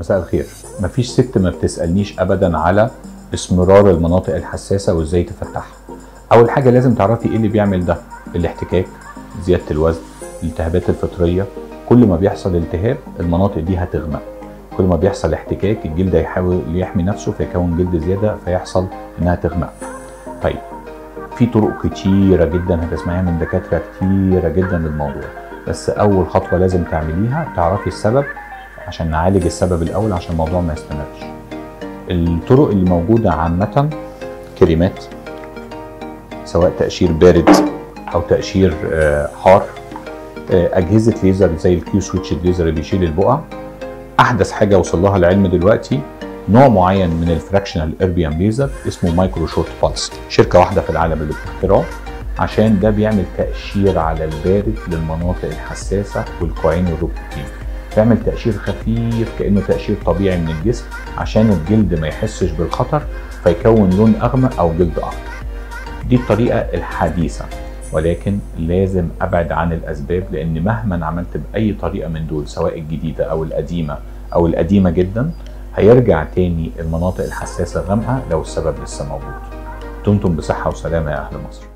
مساء الخير مفيش ست ما بتسألنيش أبدا على اسمرار المناطق الحساسة وإزاي تفتحها أول حاجة لازم تعرفي إيه اللي بيعمل ده الاحتكاك زيادة الوزن الالتهابات الفطرية كل ما بيحصل التهاب المناطق دي هتغمق كل ما بيحصل احتكاك الجلد هيحاول يحمي نفسه فيكون جلد زيادة فيحصل إنها تغمق طيب في طرق كتيرة جدا هتسمعيها من دكاترة كتيرة جدا للموضوع بس أول خطوة لازم تعمليها تعرفي السبب عشان نعالج السبب الأول عشان الموضوع ما يستمرش الطرق اللي موجودة عامة كريمات سواء تقشير بارد أو تقشير آه، حار آه، أجهزة ليزر زي الكيو سويتش الليزر اللي بيشيل البقع أحدث حاجة وصل لها العلم دلوقتي نوع معين من الفراكشنال اربيان ليزر اسمه مايكرو شورت بالس شركة واحدة في العالم اللي بتخترعه عشان ده بيعمل تقشير على البارد للمناطق الحساسة والكوعين والركبتين تعمل تقشير خفيف كأنه تقشير طبيعي من الجسم عشان الجلد ما يحسش بالخطر فيكون لون أغمق أو جلد أخضر دي الطريقة الحديثة ولكن لازم أبعد عن الأسباب لأن مهما عملت بأي طريقة من دول سواء الجديدة أو القديمة أو القديمة جدا هيرجع تاني المناطق الحساسة غامقة لو السبب لسه موجود دمتم بصحة وسلامة يا أهل مصر